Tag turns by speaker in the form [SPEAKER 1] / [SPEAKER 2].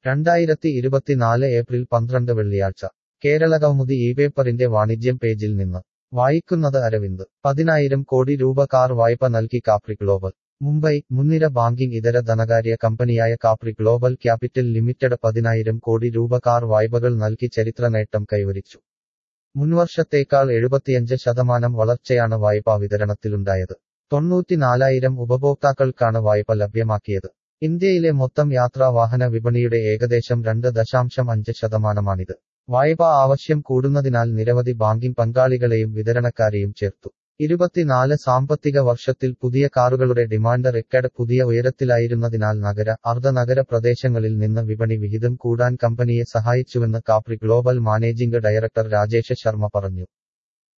[SPEAKER 1] രണ്ടായിരത്തി ഇരുപത്തിനാല് ഏപ്രിൽ പന്ത്രണ്ട് വെള്ളിയാഴ്ച കേരളകൗമുദി ഈ പേപ്പറിന്റെ വാണിജ്യം പേജിൽ നിന്ന് വായിക്കുന്നത് അരവിന്ദ് പതിനായിരം കോടി രൂപ കാർ വായ്പ നൽകി കാപ്രി ഗ്ലോബൽ മുംബൈ മുൻനിര ബാങ്കിംഗ് ഇതര ധനകാര്യ കമ്പനിയായ കാപ്രി ഗ്ലോബൽ ക്യാപിറ്റൽ ലിമിറ്റഡ് പതിനായിരം കോടി രൂപ കാർ വായ്പകൾ നൽകി ചരിത്ര നേട്ടം കൈവരിച്ചു മുൻവർഷത്തേക്കാൾ എഴുപത്തിയഞ്ച് ശതമാനം വളർച്ചയാണ് വായ്പാ വിതരണത്തിലുണ്ടായത് തൊണ്ണൂറ്റിനാലായിരം ഉപഭോക്താക്കൾക്കാണ് വായ്പ ലഭ്യമാക്കിയത് ഇന്ത്യയിലെ മൊത്തം യാത്രാ വാഹന വിപണിയുടെ ഏകദേശം രണ്ട് ദശാംശം അഞ്ച് ശതമാനമാണിത് വായ്പാ ആവശ്യം കൂടുന്നതിനാൽ നിരവധി ബാങ്കിംഗ് പങ്കാളികളെയും വിതരണക്കാരെയും ചേർത്തു ഇരുപത്തിനാല് സാമ്പത്തിക വർഷത്തിൽ പുതിയ കാറുകളുടെ ഡിമാൻഡ് റെക്കോർഡ് പുതിയ ഉയരത്തിലായിരുന്നതിനാൽ നഗര അർദ്ധനഗര പ്രദേശങ്ങളിൽ നിന്ന് വിപണി വിഹിതം കൂടാൻ കമ്പനിയെ സഹായിച്ചുവെന്ന് Capri Global managing director Rajesh Sharma പറഞ്ഞു